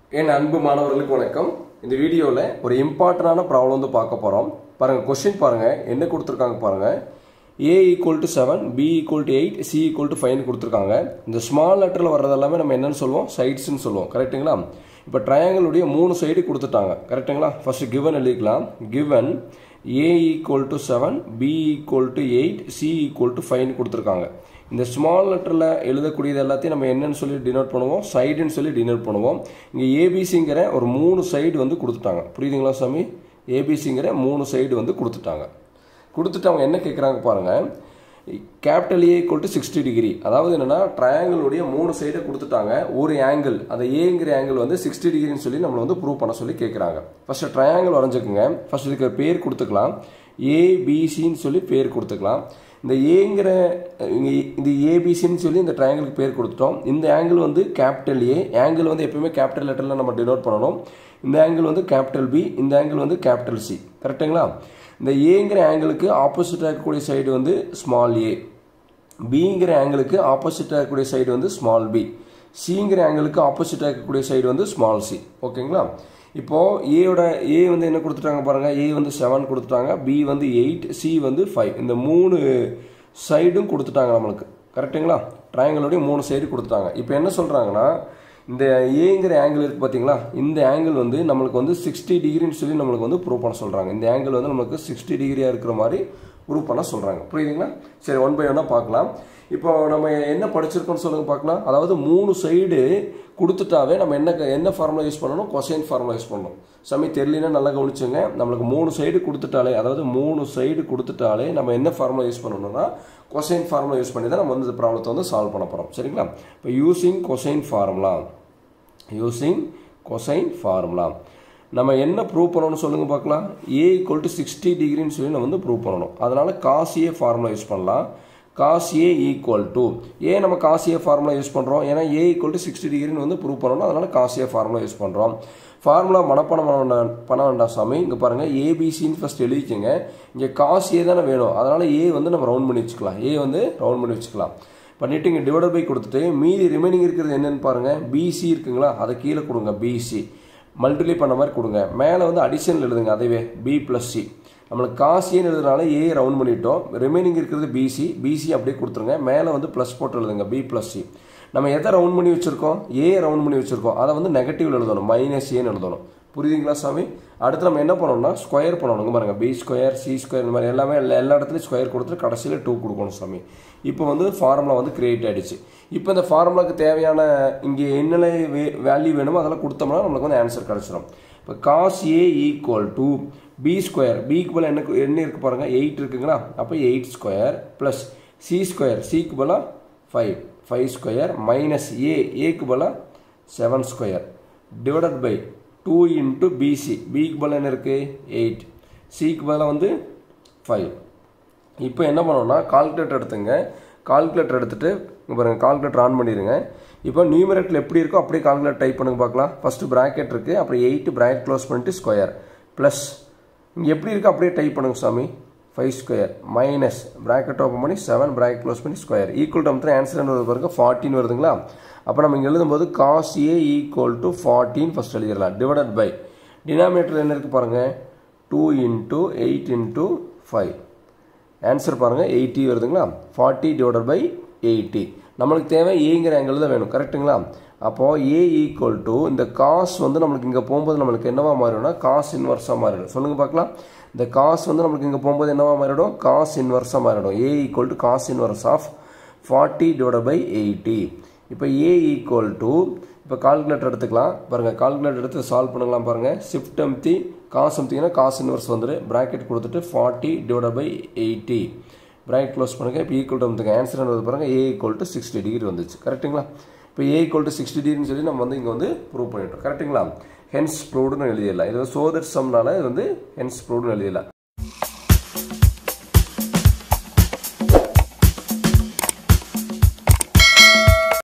என் அன்பு மாணவர்களுக்கு வணக்கம் இந்த வீடியோவில் ஒரு இம்பார்ட்டண்டான ப்ராப்ளம் வந்து பார்க்க போகிறோம் பாருங்கள் கொஸ்டின் பாருங்கள் என்ன கொடுத்துருக்காங்க பாருங்கள் A equal to seven B equal to eight C equal to ஃபைவ்னு கொடுத்துருக்காங்க இந்த ஸ்மால் லெட்டரில் வர்றது எல்லாமே நம்ம என்னன்னு சொல்லுவோம் சைட்ஸ்னு சொல்லுவோம் கரெக்ட்டுங்களா இப்போ ட்ரையாங்கிளுடைய மூணு சைடு கொடுத்துட்டாங்க கரெக்ட்டுங்களா ஃபர்ஸ்ட் கிவன் எழுதிக்கலாம் given A equal to seven B equal to eight C equal to ஃபைவ்னு கொடுத்துருக்காங்க இந்த ஸ்மால் லெட்டரில் எழுதக்கூடியது எல்லாத்தையும் நம்ம என்னன்னு சொல்லி டினோட் பண்ணுவோம் சைடுன்னு சொல்லி டினோட் பண்ணுவோம் இங்கே ஏபிசிங்கிற ஒரு மூணு சைடு வந்து கொடுத்துட்டாங்க புரியுதுங்களா சாமி ஏபிசிங்கிற மூணு சைடு வந்து கொடுத்துட்டாங்க கொடுத்துட்டு அவங்க என்ன கேட்குறாங்க பாருங்கள் capital A equal to sixty degree அதாவது என்னென்னா ட்ரையாங்கிளுடைய மூணு சைடை கொடுத்துட்டாங்க ஒரு ஆங்கிள் அந்த ஏங்கிற ஆங்கிள் வந்து சிக்ஸ்டி டிகிரின்னு சொல்லி நம்மளை வந்து ப்ரூவ் பண்ண சொல்லி கேட்குறாங்க ஃபஸ்ட்டு ட்ரையாங்கிள் வரைஞ்சிக்கோங்க ஃபஸ்ட் இதுக்கு பேர் கொடுத்துக்கலாம் ஏபிசின்னு சொல்லி பேர் கொடுத்துக்கலாம் இந்த ஏங்கிற இந்த ஏபிசின்னு சொல்லி இந்த ட்ரையாங்கிளுக்கு பேர் கொடுத்துட்டோம் இந்த ஆங்கிள் வந்து கேபிட்டல் ஏ ஆங்கிள் வந்து எப்பயுமே கேபிட்டல் லெட்டரில் நம்ம டினோட் பண்ணணும் இந்த ஆங்கிள் வந்து கேபிட்டல் பி இந்த ஆங்கிள் வந்து கேபிட்டல் சி கரெக்டுங்களா இந்த ஏங்கிற ஆங்கிளுக்கு ஆப்போசிட்டாக இருக்கக்கூடிய சைடு வந்து ஸ்மால் ஏ பிங்கிற ஆங்கிளுக்கு ஆப்போசிட்டாக இருக்கக்கூடிய சைடு வந்து ஸ்மால் பி சிங்கிற ஆங்கிளுக்கு ஆப்போசிட்டாக இருக்கக்கூடிய சைடு வந்து ஸ்மால் சி ஓகேங்களா இப்போது ஏயோட ஏ வந்து என்ன கொடுத்துட்டாங்க பாருங்கள் ஏ வந்து செவன் கொடுத்துட்டாங்க பி வந்து எயிட் சி வந்து ஃபைவ் இந்த மூணு சைடும் கொடுத்துட்டாங்க நம்மளுக்கு கரெக்டுங்களா ட்ரையாங்கிளுடைய மூணு சைடு கொடுத்துட்டாங்க இப்போ என்ன சொல்கிறாங்கன்னா இந்த ஏங்கிற ஆங்கிள் இருக்குது பார்த்தீங்களா இந்த ஆங்கிள் வந்து நம்மளுக்கு வந்து சிக்ஸ்டி டிகிரின்னு சொல்லி நம்மளுக்கு வந்து ப்ரூவ் பண்ண சொல்கிறாங்க இந்த ஆங்கிள் வந்து நம்மளுக்கு சிக்ஸ்டி டிகிரியாக இருக்கிற மாதிரி ப்ரூவ் பண்ண சொல்கிறாங்க புரியுதுங்களா சரி ஒன் பை ஒன்னாக பார்க்கலாம் இப்போ நம்ம என்ன படிச்சிருக்கோம்னு சொல்லுங்க பார்க்கலாம் அதாவது மூணு சைடு கொடுத்துட்டாவே நம்ம என்ன என்ன ஃபார்முலா யூஸ் பண்ணணும் கொசைன் ஃபார்முலா யூஸ் பண்ணணும் சமி தெரியலனா நல்லா கவனிச்சுங்க நம்மளுக்கு மூணு சைடு கொடுத்துட்டாலே அதாவது மூணு சைடு கொடுத்துட்டாலே நம்ம என்ன ஃபார்முலா யூஸ் பண்ணணும்னா கொசைன் ஃபார்முலா யூஸ் பண்ணி தான் நம்ம வந்து இந்த ப்ராப்ளத்தை வந்து சால்வ் பண்ண போகிறோம் சரிங்களா இப்போ using cosine formula using cosine formula நம்ம என்ன ப்ரூவ் பண்ணணும்னு சொல்லுங்கள் பார்க்கலாம் ஏ ஈக்குவல் டு சிக்ஸ்டி டிகிரின்னு சொல்லி நம்ம வந்து ப்ரூவ் பண்ணணும் அதனால் காசியே ஃபார்முலா யூஸ் பண்ணலாம் காஸ் ஏ ஈக்குவல் டு ஏன் நம்ம காஸ் ஏ ஃபார்முலா யூஸ் பண்ணுறோம் ஏன்னா ஏ ஈக்குவல் டு சிக்ஸ்டி டிகிரின்னு வந்து ப்ரூவ் பண்ணணும் அதனால் காஸ் ஏ ஃபார்முலா யூஸ் பண்ணுறோம் ஃபார்முலா மனப்பணம் பண்ண வேண்டாம் பண்ண வேண்டாம் சாமி இங்கே பாருங்கள் ஏபிசின்னு ஃபஸ்ட் எழுதிக்கங்க இங்கே காஸ் ஏ தானே வேணும் அதனால் ஏ வந்து நம்ம ரவுண்ட் பண்ணி வச்சுக்கலாம் ஏ வந்து ரவுண்ட் பண்ணி வச்சுக்கலாம் பண்ணிவிட்டு இங்கே டிவைட் பை கொடுத்துட்டு மீதி ரிமைனிங் இருக்கிறது என்னென்னு பாருங்கள் பிசி இருக்குங்களா அதை கீழே கொடுங்க பிசி மல்டிப்ளை பண்ண மாதிரி கொடுங்க மேலே வந்து அடிஷனல் எழுதுங்க அதுவே பி ப்ளஸ் சி நம்மளுக்கு காசின்னு எழுதுனால ஏ ரவுண்ட் பண்ணிட்டோம் ரிமைனிங் இருக்கிறது பிசி பிசி அப்படியே கொடுத்துருங்க மேலே வந்து ப்ளஸ் போட்டு எழுதுங்க பி ப்ளஸ் சி நம்ம எதை ரவுண்ட் பண்ணி வச்சுருக்கோம் ஏ ரவுண்ட் பண்ணி வச்சுருக்கோம் அதை வந்து நெகட்டிவ் எழுதணும் மைனஸ் ஏன்னு எழுதணும் புரியுதுங்களா சாமி அடுத்து நம்ம என்ன பண்ணணும்னா ஸ்கொயர் பண்ணணும் பாருங்க பி ஸ்கொயர் சி ஸ்கொயர் இந்த மாதிரி எல்லாமே எல்லா எல்லா இடத்துலையும் ஸ்கொயர் கொடுத்துட்டு கடைசியில் டூ கொடுக்கணும் சாமி இப்போ வந்து ஃபார்முலா வந்து கிரியேட் ஆகிடுச்சு இப்போ இந்த ஃபார்முலாக்கு தேவையான இங்கே என்னென்ன வேல்யூ வேணுமோ அதெல்லாம் கொடுத்தோம்னா நம்மளுக்கு வந்து ஆன்சர் கிடச்சிடும் இப்போ cos A equal to B square பிக்கு பதில் என்ன என்ன இருக்குது பாருங்கள் எயிட் இருக்குங்களா அப்போ eight square plus C square சிக்கு பதிலாக five five square minus A ஏக்கு பதிலாக seven square divided by two into BC பிக்கு பதில் என்ன இருக்குது எயிட் சிக்கு பதிலாக வந்து ஃபைவ் இப்போ என்ன பண்ணோம்னா கால்குலேட்டர் எடுத்துங்க கால்குலேட்டர் எடுத்துகிட்டு பாருங்கள் கால்குலேட்டர் ஆன் பண்ணிடுங்க இப்போ நியூமரேட்டில் எப்படி இருக்கோ அப்படியே கால்குலேட்டர் டைப் பண்ணுங்க பார்க்கலாம் ஃபஸ்ட்டு ப்ராக்கெட் இருக்குது அப்புறம் எயிட்டு ப்ராக்கெட் க்ளோஸ் பண்ணிட்டு ஸ்கொயர் ப்ளஸ் இங்கே எப்படி இருக்கோ அப்படியே டைப் பண்ணுங்க சாமி five square minus bracket open பண்ணி செவன் ப்ராக்கெட் க்ளோஸ் பண்ணி ஸ்கொயர் ஈக்குவல் டு மட்டும் ஆன்சர் என்ன வருது பாருங்க ஃபார்ட்டின் வருதுங்களா அப்போ நம்ம இங்கே எழுதும்போது காஸ் ஏ ஈக்குவல் டு ஃபார்ட்டின் ஃபஸ்ட் எழுதிடலாம் டிவைடட் பை டினாமினேட்டர் என்ன இருக்குது பாருங்கள் two into eight into five answer பாருங்கள் எயிட்டி வருதுங்களா ஃபார்ட்டி டிவைடட் பை எயிட்டி நம்மளுக்கு தேவை ஏங்கிற ஆங்கிள் தான் வேணும் கரெக்டுங்களா அப்போது ஏ ஈக்குவல் டு இந்த காஸ் வந்து நம்மளுக்கு இங்கே போகும்போது நம்மளுக்கு என்னவா மாறிடும்னா காஸ் இன்வர்ஸாக மாறிடும் சொல்லுங்கள் பார்க்கலாம் இந்த காஸ் வந்து நம்மளுக்கு இங்கே போகும்போது என்னவா மாறிடும் காஸ் இன்வர்ஸாக மாறிடும் A equal to cos inverse of forty divide by eighty இப்போ ஏ ஈக்குவல் டு இப்போ கால்குலேட்டர் எடுத்துக்கலாம் பாருங்கள் கால்குலேட்டர் எடுத்து சால்வ் பண்ணலாம் பாருங்கள் ஷிஃப்ட் அமுத்தி காசு அமுத்திங்கன்னா காசு இன்வர்ஸ் வந்துடு ப்ராக்கெட் கொடுத்துட்டு forty divide by eighty bracket close பண்ணுங்கள் இப்போ ஈக்குவல் டு அமுத்துங்க ஆன்சர் என்ன பாருங்கள் A equal to sixty degree வந்துச்சு கரெக்டுங்களா இப்போ ஏ ஈக்குவல் டு சிக்ஸ்டி டிகிரின்னு சொல்லி நம்ம வந்து இங்கே வந்து ப்ரூவ் பண்ணிட்டோம் கரெக்டுங்களா ஹென்ஸ் ப்ரூவ்டுன்னு எழுதிடலாம் இது சோதர் சம்னால இது வந்து ஹென்ஸ் ப்ரூவ்டுன்னு எழுதிடலாம்